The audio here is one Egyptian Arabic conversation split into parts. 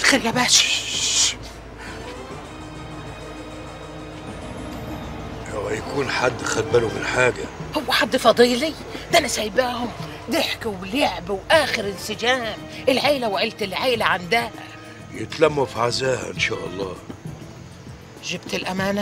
خير يا باشا هو يكون حد خد باله من حاجة هو حد فضيلي ده انا سايباهم ضحك ولعب واخر انسجام العيله وعيله العيله عندها يتلموا في عزاها إن شاء الله جبت الامانه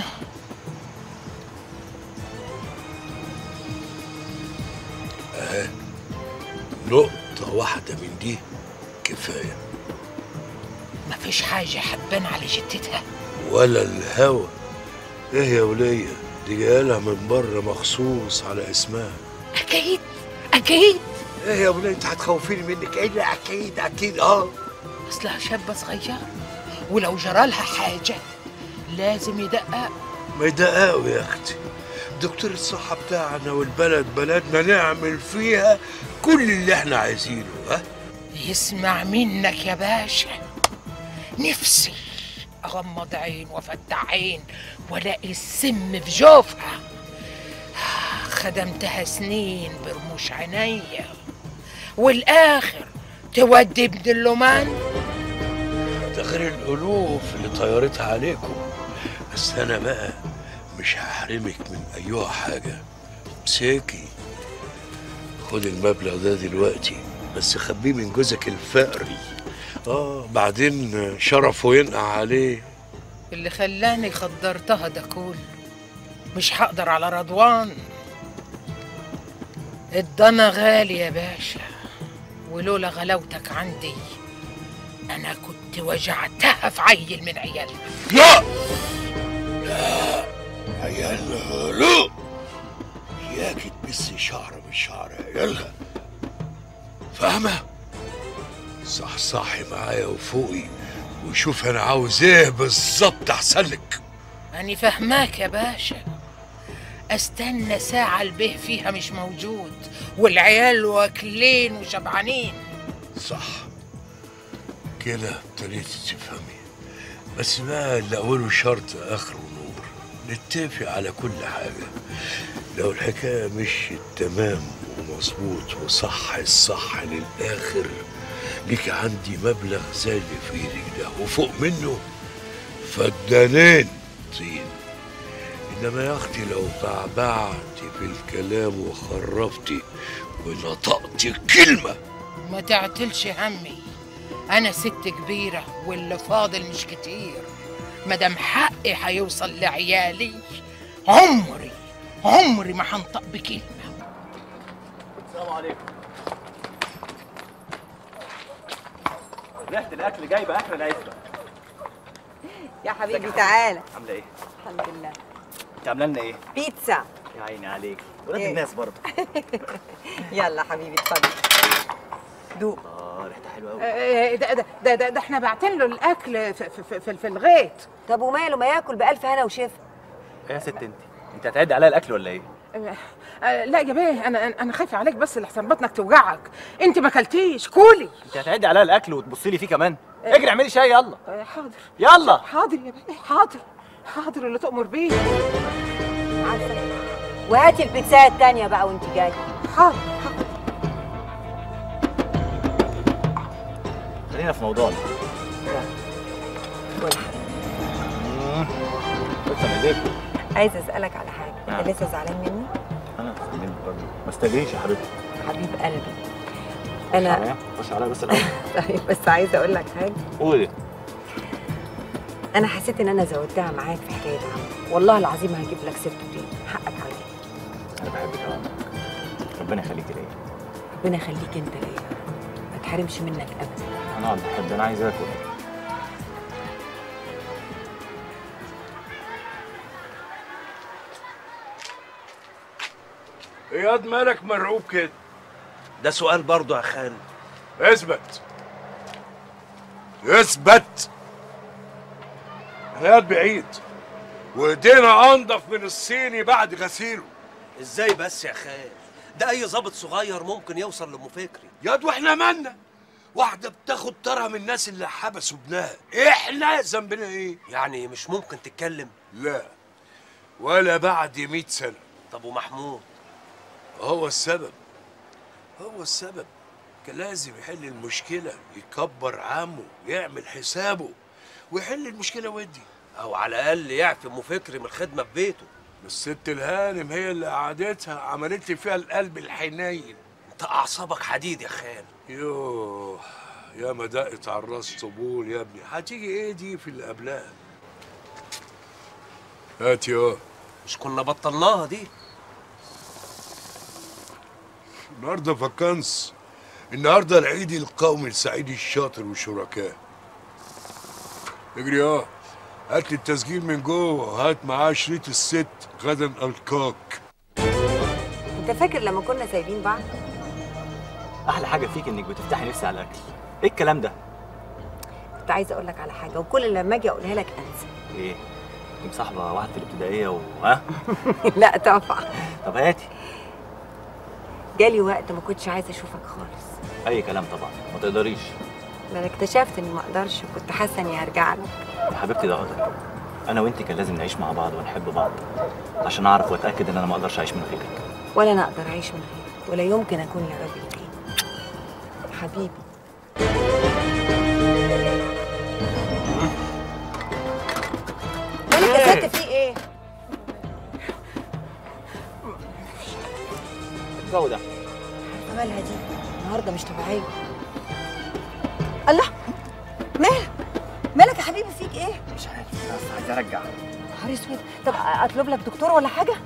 نقطة واحدة من دي كفاية مفيش حاجه حبان على جتتها ولا الهوى ايه يا ولية دي جايلها من بره مخصوص على اسمها اكيد اكيد ايه يا ولية انت هتخوفيني منك ايه لا اكيد اكيد اه اصلها شابه صغيره ولو جرالها حاجه لازم يدقق ما يدققوا يا اختي دكتور الصحة بتاعنا والبلد بلدنا نعمل فيها كل اللي احنا عايزينه ها يسمع منك يا باشا نفسي اغمض عين وافتح عين والاقي السم في جوفها خدمتها سنين برموش عينيا والاخر تودي ابن اللومان ده غير الالوف اللي طيرتها عليكم بس انا بقى مش هحرمك من ايها حاجه امسكي خد المبلغ ده دلوقتي بس خبيه من جوزك الفقري اه بعدين شرفه ينقع عليه اللي خلاني خدرتها ده كله مش هقدر على رضوان الضنا غالي يا باشا ولولا غلاوتك عندي انا كنت وجعتها في عيل من عيالها لا لا عيالها لا اياك تمسي شعر من شعر عيالها فاهمة؟ صحصحي معايا وفوقي وشوف انا عاوز ايه بالظبط احسن لك أنا فهماك يا باشا استنى ساعة البه فيها مش موجود والعيال واكلين وشبعانين صح كده ابتديت تفهمي بس بقى اللي اوله شرط اخره نور نتفق على كل حاجة لو الحكاية مشيت تمام ومظبوط وصح الصح للآخر ليك عندي مبلغ زي اللي في ايدك ده وفوق منه فدانين طين انما يا اختي لو بعبعتي في الكلام وخرفتي ونطقتي كلمه ما تعتلش همي أنا ست كبيرة واللي فاضل مش كتير مادام حقي هيوصل لعيالي عمري عمري ما هنطق بكلمة السلام عليكم ريحة الأكل جايبة آخر العزبة يا حبيبي تعالى عاملة إيه؟ الحمد لله أنت عاملة لنا إيه؟ بيتزا يا عيني عليك ولاد إيه؟ الناس برضه يلا حبيبي اتفضل دوق آه ريحتها حلوة أوي ده ده ده, ده, ده احنا باعتين له الأكل في, في, في, في الغيط طب وماله ما ياكل بألف هنا وشفا إيه يا ست أنت؟ أنت هتعدي عليا الأكل ولا إيه؟ آه، لا يا بيه انا انا خايفه عليك بس لحسن بطنك توجعك انت ما اكلتيش كولي أنت هتعدي عليا الأكل وتبصي لي فيه كمان اجري اعملي شاي يلا آه، حاضر يلا حاضر يا بيه حاضر حاضر اللي تؤمر بيه عارفة وهاتي البيتزا التانية بقى وانت جاي حاضر حاضر خلينا في موضوعنا كل بس أنا إيديك عايزة أسألك على حاجة نعم. انت لسه زعلان مني أنا منك برضه ما استجريش يا حبيبتي حبيب قلبي انا خش عليا بس الأول طيب بس عايزة اقول لك حاجة قولي انا حسيت ان انا زودتها معاك في حكاية عمك والله العظيم هجيب لك سيرته تاني حقك عليا أنا بحبك أوي ربنا يخليك ليا ربنا يخليك انت ليا ما تحرمش منك ابدا أنا بحب أنا عايز آكل اياد مالك مرعوب كده ده سؤال برضه يا خالد اثبت اثبت اياد بعيد وايدينا انضف من الصيني بعد غسيله ازاي بس يا خالد ده اي ضابط صغير ممكن يوصل لام فكري ياد واحنا مالنا واحده بتاخد طارها من الناس اللي حبسوا ابنها احنا ذنبنا ايه يعني مش ممكن تتكلم لا ولا بعد مئة سنه طب ومحمود هو السبب هو السبب كان لازم يحل المشكله يكبر عمه يعمل حسابه ويحل المشكله ودي او على الاقل يعفي ام فكري من الخدمه في بيته الست الهانم هي اللي قعدتها عملت لي فيها القلب الحنين انت اعصابك حديد يا خال يوه يا ما دقت على الراس طبول يا ابني هتيجي ايه دي في اللي قبلها هات يا مش كنا بطلناها دي النهارده فكانس النهارده العيد القومي لسعيد الشاطر وشركاه اجري اه هات لي التسجيل من جوه هات معاه شريط الست غدا القاك انت فاكر لما كنا سايبين بعض احلى حاجه فيك انك بتفتحي نفسي على الاكل ايه الكلام ده كنت عايزه اقول لك على حاجه وكل لما اجي اقولها لك انسى ايه انت مصاحبه واحد في الابتدائيه و ها لا طبعا طب هاتي جالي وقت ما كنتش عايزه اشوفك خالص اي كلام طبعا ما تقدريش ما انا اكتشفت اني ما اقدرش وكنت حاسه اني هرجع لك يا حبيبتي ده غلط انا وانت كان لازم نعيش مع بعض ونحب بعض عشان اعرف واتاكد ان انا ما اقدرش اعيش من غيرك ولا انا اقدر اعيش من غيرك ولا يمكن اكون يا راجل تاني حبيبي مالك يا ست في ايه؟ الجو ده مالها دي؟ النهارده مش طبيعيه الله مالك؟ مالك يا حبيبي فيك ايه؟ مش عارف بس عايز ارجع نهار اسود طب اطلب لك دكتور ولا حاجه؟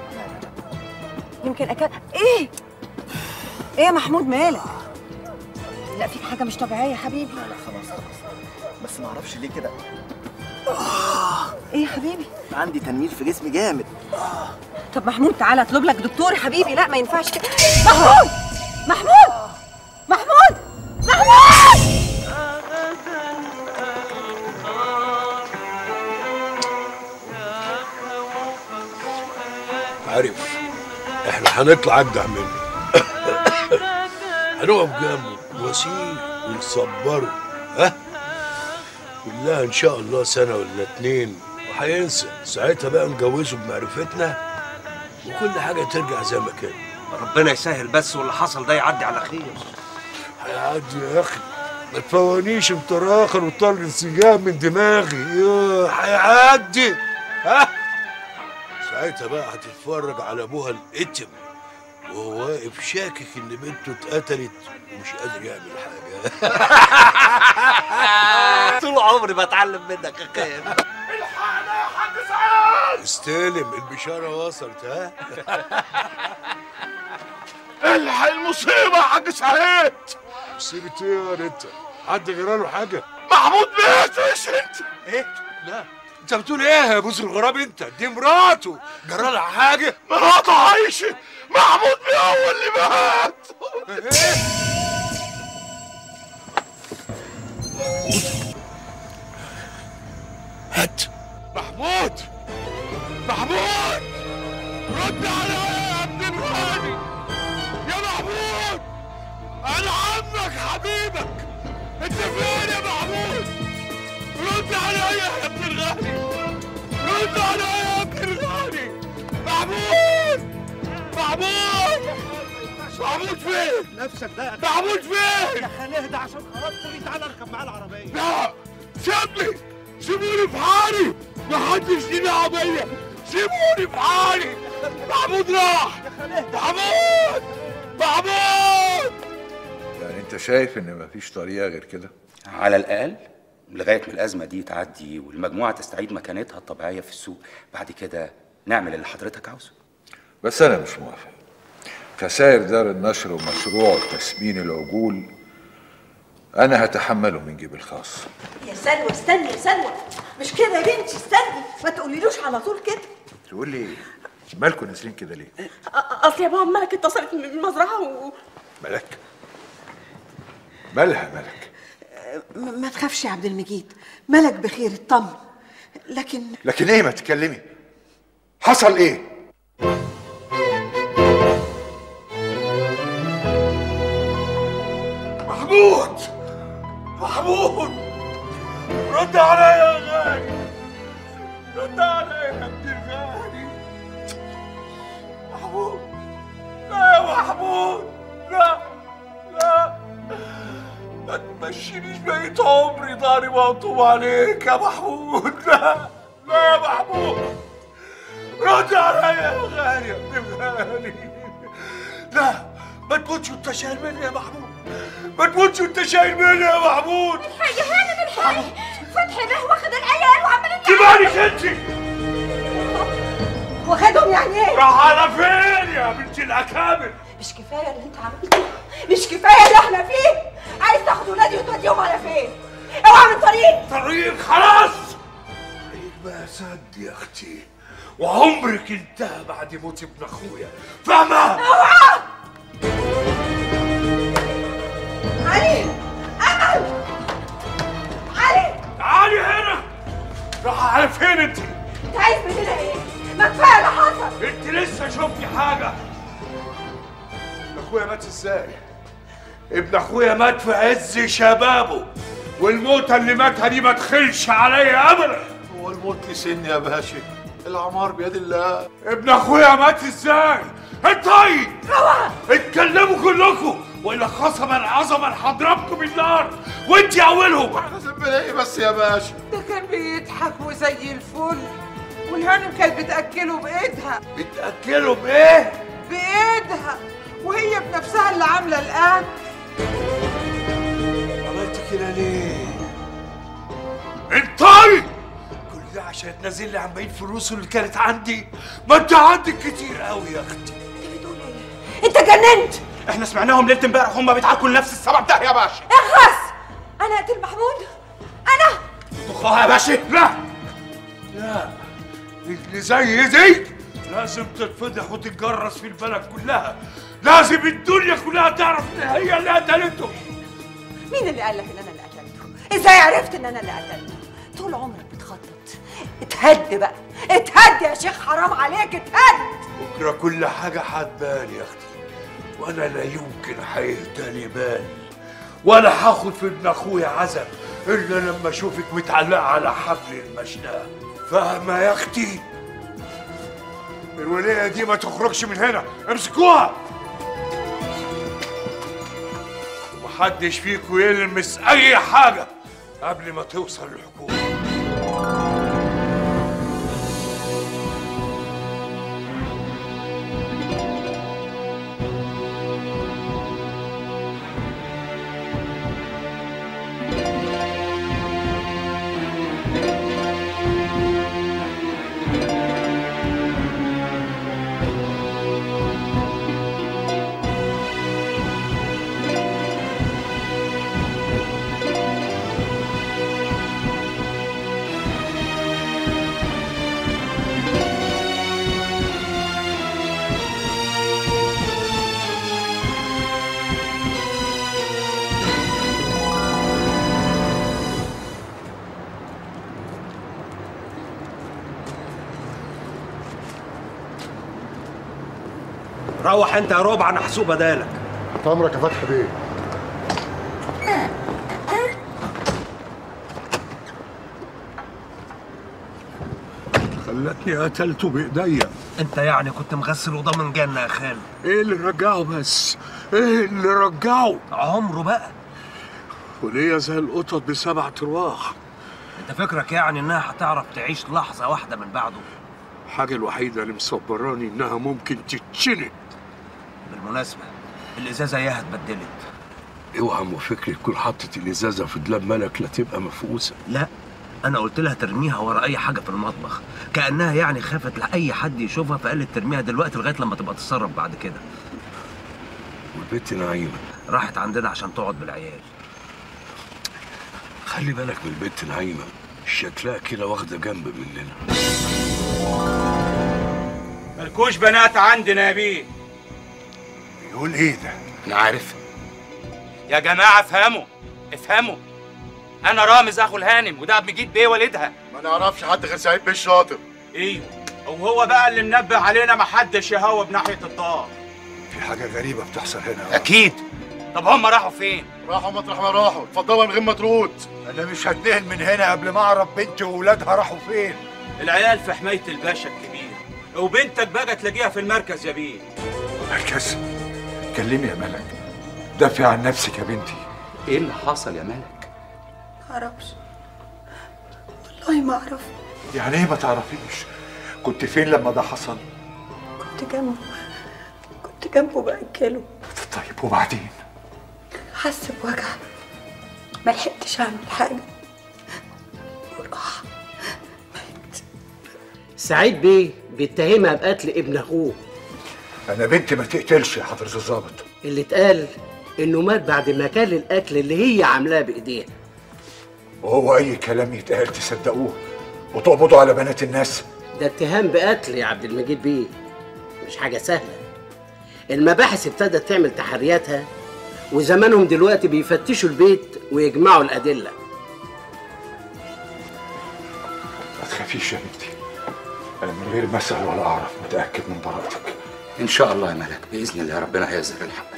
يمكن أكل ايه؟ ايه يا محمود مالك؟ لا فيك حاجه مش طبيعيه يا حبيبي لا خلاص خلاص بس ما اعرفش ليه كده ايه يا حبيبي؟ عندي تنميل في جسمي جامد طب محمود تعالى اطلب لك دكتور يا حبيبي لا ما ينفعش كده محمود محمود محمود محمود عارف احنا هنطلع اجدع منه هنقف جنبه نواسيه ونصبره ها كلها ان شاء الله سنه ولا اتنين وهينسى ساعتها بقى نجوزه بمعرفتنا وكل حاجه ترجع زي ما كانت ربنا يسهل بس واللي حصل ده يعدي على خير هيعدي يا اخي ما تفوانيش انت راخر وطلع الانسجام من دماغي ياه هيعدي ها ساعتها بقى هتتفرج على ابوها الاتم وهو واقف شاكك ان بنته اتقتلت ومش قادر يعمل حاجه طول عمري بتعلم منك يا خال استلم البشاره وصلت ها الحق المصيبة يا حاج سعيد سيبت ايه يا انت حد جراله حاجه محمود مات ايش انت ايه لا انت بتقول ايه يا ابوس الغراب انت دي مراته جرالها حاجه مراته عايشة محمود مين هو اللي مات ايه هات محمود محمود رد عليا يا ابن الغالي يا محمود انا عمك حبيبك انت فين يا محمود رد عليا يا ابن الغالي رد عليا يا ابن الغالي محمود محمود محمود فين نفسك ده محمود فين خليه اهدى عشان خاطري تعالى اركب معاه العربيه لا سيبني سيبوني في حالي محدش ليه دعوه بيا سيبوني في حالي محمود راح محمود محمود يعني انت شايف ان مفيش طريقه غير كده على الأقل لغاية ما الأزمة دي تعدي والمجموعة تستعيد مكانتها الطبيعية في السوق بعد كده نعمل اللي حضرتك عاوزه بس انا مش موافق خسائر دار النشر ومشروع تسمين العجول انا هتحمله من جيبي الخاص يا سلوى استني يا سلوى مش كده يا بنتي استني ما تقوليلوش على طول كده تقول لي مالكم نازلين كده ليه أ- اصل يا بابا ملك اتصلت من المزرعه و... ملك مالها ملك م- ما تخافش يا عبد المجيد ملك بخير اطمن لكن لكن ايه ما تتكلمي حصل ايه محمود محمود رد عليا يا غالي رد عليا يا ابن الغالي محمود لا يا محمود لا لا تمشينيش بقيت عمري ضهري مقطوب عليك يا محمود لا لا يا محمود رد عليا يا غالي يا ابن غالي لا ما تموتش وانت شايل مني يا محمود ما تموتش وانت شايل مني يا محمود يا هانم الحقي فتحي به واخد العيال وعمال سيباني انت واخدهم يعني ايه؟ راح على فين يا بنت الاكابر مش كفايه اللي انت عملته مش كفايه اللي احنا فيه عايز تاخد ولادي وتوديهم على فين؟ اوعى من طريق طريق خلاص طريق بقى سد يا اختي وعمرك انتهى بعد موت ابن اخويا فاهمه اوعى علي امل علي تعالي هنا راح على فين انت انت عايز مننا ايه؟ ما كفايه اللي حصل انت لسه شفتي حاجه ابن اخويا مات ازاي ابن اخويا مات في عز شبابه والموتة اللي ماتها دي ما تخلش عليا ابدا هو الموت لسن يا باشا العمار بيد الله ابن اخويا مات ازاي انتي اوعى اتكلموا كلكم والا قسما عظما هضربكم بالنار وانت اولهم احنا ذنبنا ايه بس يا باشا ده كان بيضحك وزي الفل والهانم كانت بتاكله بايدها بتاكلوا بايه بايدها وهي بنفسها اللي عامله الاكل عملت كده ليه انتي كل ده عشان تنزل لي عن بقيه فلوس اللي كانت عندي ما انت عندك كتير قوي يا اختي انت جننت احنا سمعناهم ليله امبارح هم بيتعاركوا لنفس السبب ده يا باشا اخرس انا اقتل محمود انا طخها يا باشا لا لا اللي زي دي لازم تتفضح وتتجرس في البلد كلها لازم الدنيا كلها تعرف ان هي اللي قتلته مين اللي قال لك ان انا اللي قتلته؟ ازاي عرفت ان انا اللي قتلته؟ طول عمرك بتخطط اتهد بقى اتهد يا شيخ حرام عليك اتهد بكره كل حاجه هتبان يا اختي وانا لا يمكن هيهدالي بال ولا هاخد في ابن اخويا عزب الا لما اشوفك متعلقه على حبل المشنقه فاهمه يا اختي الوليه دي ما تخرجش من هنا امسكوها ومحدش فيكم يلمس اي حاجه قبل ما توصل الحكومه روح انت يا ربع انا هسوق بدالك امرك يا فتحي بيه خلتني قتلته بايديا انت يعني كنت مغسل وضامن جنه يا خال ايه اللي رجعه بس ايه اللي رجعه عمره بقى وليا زي القطط بسبع ارواح انت فكرك يعني انها هتعرف تعيش لحظه واحده من بعده الحاجه الوحيده اللي مصبراني انها ممكن تتشنق بالمناسبه الازازه اياها اتبدلت اوعى ام فكري تكون حطت الازازه في دولاب ملك لا تبقى مفقوسه لا انا قلت لها ترميها ورا اي حاجه في المطبخ كانها يعني خافت لاي حد يشوفها فقالت ترميها دلوقتي لغايه لما تبقى تتصرف بعد كده والبت نعيمه راحت عندنا عشان تقعد بالعيال خلي بالك من البت نعيمه شكلها كده واخده جنب مننا ملكوش بنات عندنا يا بيه يقول ايه ده انا عارف يا جماعه افهموا افهموا انا رامز اخو الهانم وده عبد مجيد بيه والدها ما نعرفش حد غير سعيد بيه الشاطر ايوه وهو بقى اللي منبه علينا محدش يهوى بناحيه الدار في حاجه غريبه بتحصل هنا اكيد طب هم راحوا فين راحوا مطرح ما راحوا اتفضلوا من غير ما ترد انا مش هتنقل من هنا قبل ما اعرف بنتي وولادها راحوا فين العيال في حمايه الباشا الكبير وبنتك بقى تلاقيها في المركز يا بيه مركز كلمي يا ملك دافع عن نفسك يا بنتي ايه اللي حصل يا ملك معرفش والله ما اعرف يعني ايه ما تعرفيش كنت فين لما ده حصل كنت جنبه كنت جنبه باكله طيب وبعدين حس بوجع ما لحقتش اعمل حاجه وراح سعيد بيه بيتهمها بقتل ابن اخوه انا بنتي ما تقتلش يا حضرة الظابط اللي اتقال انه مات بعد ما كل الاكل اللي هي عاملاه بايديها وهو اي كلام يتقال تصدقوه وتقبضوا على بنات الناس ده اتهام بقتل يا عبد المجيد بيه مش حاجه سهله المباحث ابتدت تعمل تحرياتها وزمانهم دلوقتي بيفتشوا البيت ويجمعوا الادله ما تخافيش يا بنتي انا من غير ما اسال ولا اعرف متاكد من براءتك ان شاء الله يا ملك باذن الله ربنا هيظهر الحق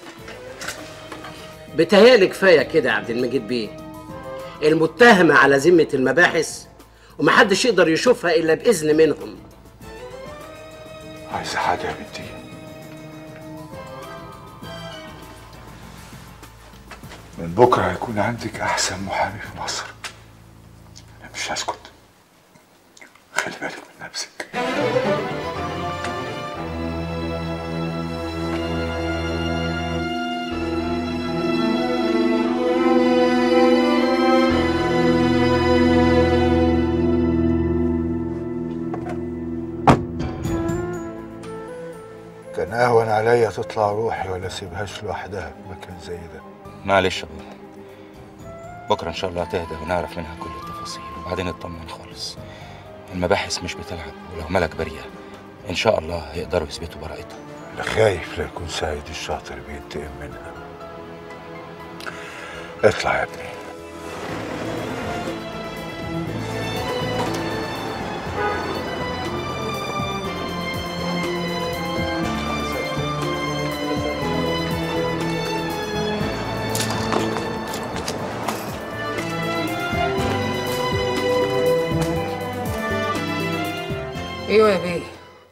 بتهيألي كفايه كده يا عبد المجيد بيه المتهمه على ذمه المباحث ومحدش يقدر يشوفها الا باذن منهم عايزه حاجه يا بنتي من بكره هيكون عندك احسن محامي في مصر انا مش هسكت خلي بالك من نفسك كان اهون عليا تطلع روحي ولا اسيبهاش لوحدها في مكان زي ده معلش يا ابويا بكره ان شاء الله هتهدى ونعرف منها كل التفاصيل وبعدين اطمن خالص المباحث مش بتلعب ولو ملك بريئه ان شاء الله هيقدروا يثبتوا براءتها انا خايف لا يكون سعيد الشاطر بينتقم منها اطلع يا ابني ايوه يا بيه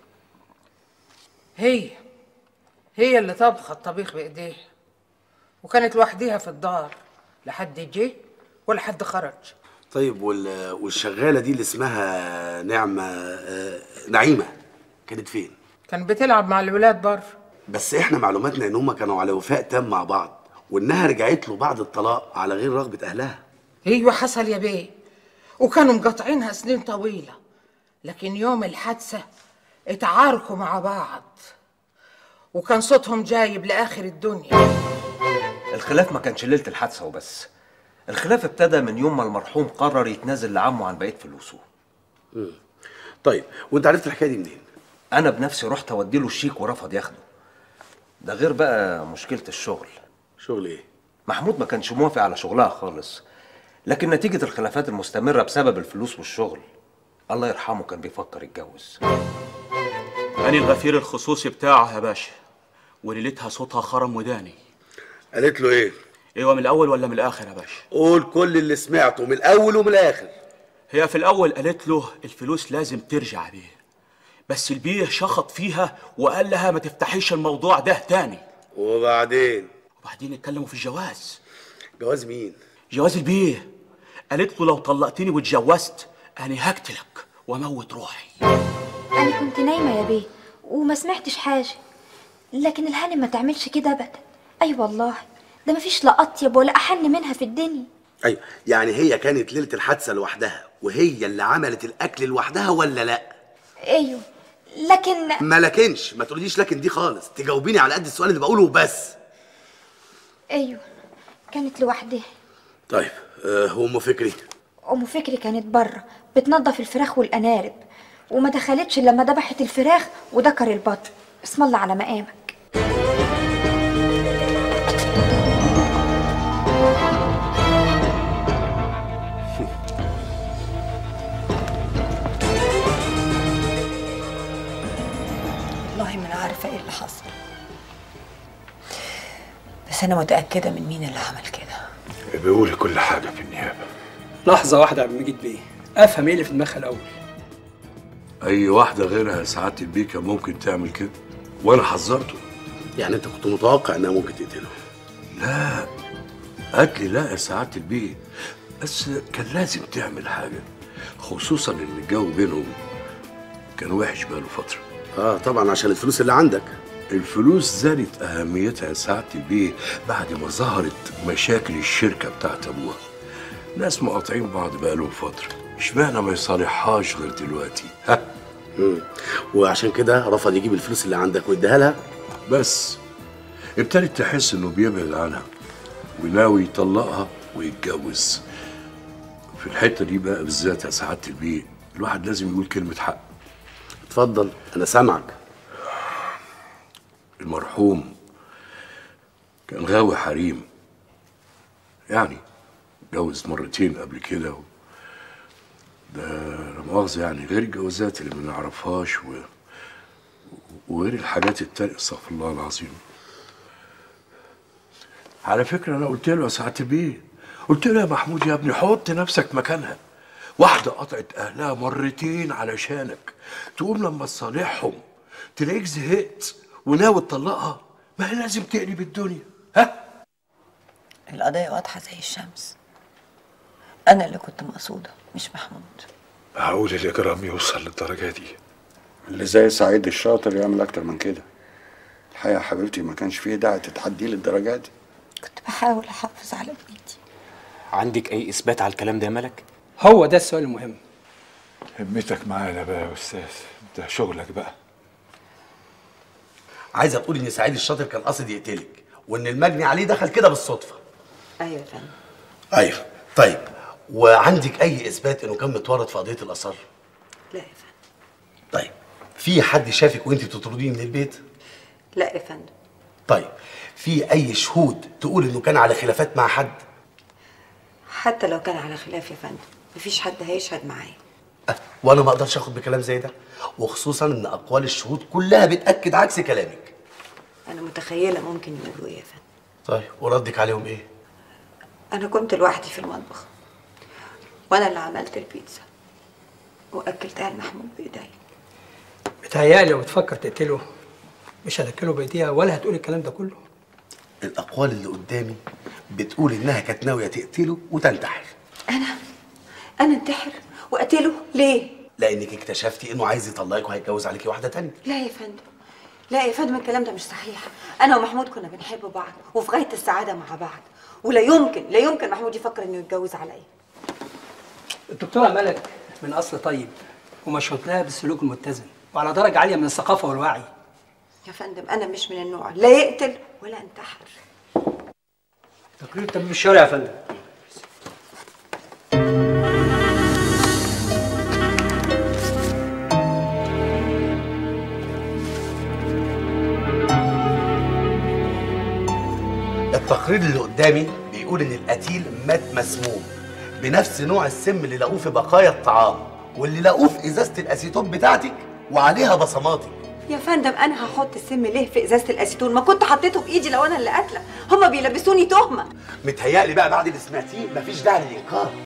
هي هي اللي طبخت الطبيخ بايديها وكانت لوحديها في الدار لحد جه ولا حد خرج طيب وال... والشغاله دي اللي اسمها نعمه آه، نعيمه كانت فين كان بتلعب مع الولاد بره بس احنا معلوماتنا ان هم كانوا على وفاء تام مع بعض وانها رجعت له بعد الطلاق على غير رغبه اهلها ايوه حصل يا بيه وكانوا مقاطعينها سنين طويله لكن يوم الحادثه اتعاركوا مع بعض وكان صوتهم جايب لاخر الدنيا الخلاف ما كانش ليله الحادثه وبس الخلاف ابتدى من يوم ما المرحوم قرر يتنازل لعمه عن بقيه فلوسه طيب وانت عرفت الحكايه دي منين انا بنفسي رحت اودي له الشيك ورفض ياخده ده غير بقى مشكله الشغل شغل ايه محمود ما كانش موافق على شغلها خالص لكن نتيجه الخلافات المستمره بسبب الفلوس والشغل الله يرحمه كان بيفكر يتجوز أنا الغفير الخصوصي بتاعها يا باشا وليلتها صوتها خرم وداني قالت له ايه ايوه من الاول ولا من الاخر يا باشا قول كل اللي سمعته من الاول ومن الاخر هي في الاول قالت له الفلوس لازم ترجع بيه بس البيه شخط فيها وقال لها ما تفتحيش الموضوع ده تاني وبعدين وبعدين اتكلموا في الجواز جواز مين جواز البيه قالت له لو طلقتني واتجوزت انا هقتلك واموت روحي أنا كنت نايمة يا بيه وما سمعتش حاجة لكن الهانم ما تعملش كده أبدا أي والله ده مفيش لا أطيب ولا أحن منها في الدنيا ايوه يعني هي كانت ليله الحادثه لوحدها وهي اللي عملت الاكل لوحدها ولا لا أيوه لكن ما لكنش ما تقوليش لكن دي خالص تجاوبيني على قد السؤال اللي بقوله بس أيوه كانت لوحدها طيب آه ام فكري أم فكري كانت بره بتنظف الفراخ والأنارب وما دخلتش إلا لما ذبحت الفراخ وذكر البط اسم الله على مقامك والله ما انا عارفه ايه اللي حصل بس انا متاكده من مين اللي عمل كده بيقولي كل حاجه في النيابه لحظة واحدة يا عبد المجيد بيه أفهم إيه اللي في دماغها الأول اي واحده غيرها سعاده البيكا ممكن تعمل كده وانا حذرته يعني انت كنت متوقع انها ممكن تقتله لا قالت لي لا يا سعاده البيه بس كان لازم تعمل حاجه خصوصا ان الجو بينهم كان وحش بقاله فتره اه طبعا عشان الفلوس اللي عندك الفلوس زادت اهميتها يا سعاده البيه بعد ما ظهرت مشاكل الشركه بتاعت ابوها ناس مقاطعين بعض بقالهم فتره اشمعنى ما يصالحهاش غير دلوقتي ها مم. وعشان كده رفض يجيب الفلوس اللي عندك ويديها لها بس ابتدت تحس انه بيبعد عنها وناوي يطلقها ويتجوز في الحته دي بقى بالذات يا سعاده البيه الواحد لازم يقول كلمه حق اتفضل انا سامعك المرحوم كان غاوي حريم يعني جوز مرتين قبل كده و... ده لا مؤاخذة يعني غير الجوازات اللي ما نعرفهاش و... وغير الحاجات التانية استغفر الله العظيم على فكرة أنا قلت له يا سعادة البيه قلت له يا محمود يا ابني حط نفسك مكانها واحدة قطعت أهلها مرتين علشانك تقوم لما تصالحهم تلاقيك زهقت وناوي تطلقها ما هي لازم تقلب الدنيا القضية واضحة زي الشمس أنا اللي كنت مقصودة مش محمود معقول الإجرام يوصل للدرجة دي اللي زي سعيد الشاطر يعمل اكتر من كده الحقيقه يا حبيبتي ما كانش فيه داعي تتحدي للدرجه دي كنت بحاول أحافظ على بنتي عندك اي اثبات على الكلام ده يا ملك هو ده السؤال المهم همتك معانا بقى يا أستاذ ده شغلك بقى عايزه تقولي ان سعيد الشاطر كان قاصد يقتلك وان المجني عليه دخل كده بالصدفه أيوة يا فندم ايوه طيب وعندك اي اثبات انه كان متورط في قضيه الاثار لا يا فندم طيب في حد شافك وانت بتطرديه من البيت لا يا فندم طيب في اي شهود تقول انه كان على خلافات مع حد حتى لو كان على خلاف يا فندم مفيش حد هيشهد معايا وانا ما اقدرش اخد بكلام زي ده وخصوصا ان اقوال الشهود كلها بتاكد عكس كلامك أنا متخيلة ممكن يقولوا إيه يا فندم طيب وردك عليهم ايه أنا كنت لوحدي في المطبخ وأنا اللي عملت البيتزا وأكلتها لمحمود بإيدي بتهيألي لو بتفكر تقتله مش هتاكله بايديها ولا هتقول الكلام ده كله الاقوال اللي قدامي بتقول انها كانت ناويه تقتله وتنتحر أنا أنا انتحر وأقتله ليه؟ لانك اكتشفتي انه عايز يطلقك وهيتجوز عليكي واحده تانية لا يا فندم لا يا فندم الكلام ده مش صحيح انا ومحمود كنا بنحب بعض وفي غايه السعاده مع بعض ولا يمكن لا يمكن محمود يفكر انه يتجوز عليا الدكتورة ملك من أصل طيب ومشهود لها بالسلوك المتزن وعلى درجة عالية من الثقافة والوعي يا فندم انا مش من النوع لا يقتل ولا انتحر تقرير الطبيب الشرعي يا فندم التقرير اللي قدامي بيقول ان القتيل مات مسموم بنفس نوع السم اللي لقوه في بقايا الطعام واللي لقوه في ازازه الاسيتون بتاعتك وعليها بصماتك يا فندم انا هحط السم ليه في ازازه الاسيتون ما كنت حطيته بايدي لو انا اللي قاتله هما بيلبسوني تهمه متهيألي بقى بعد اللي سمعتيه مفيش داعي للانكار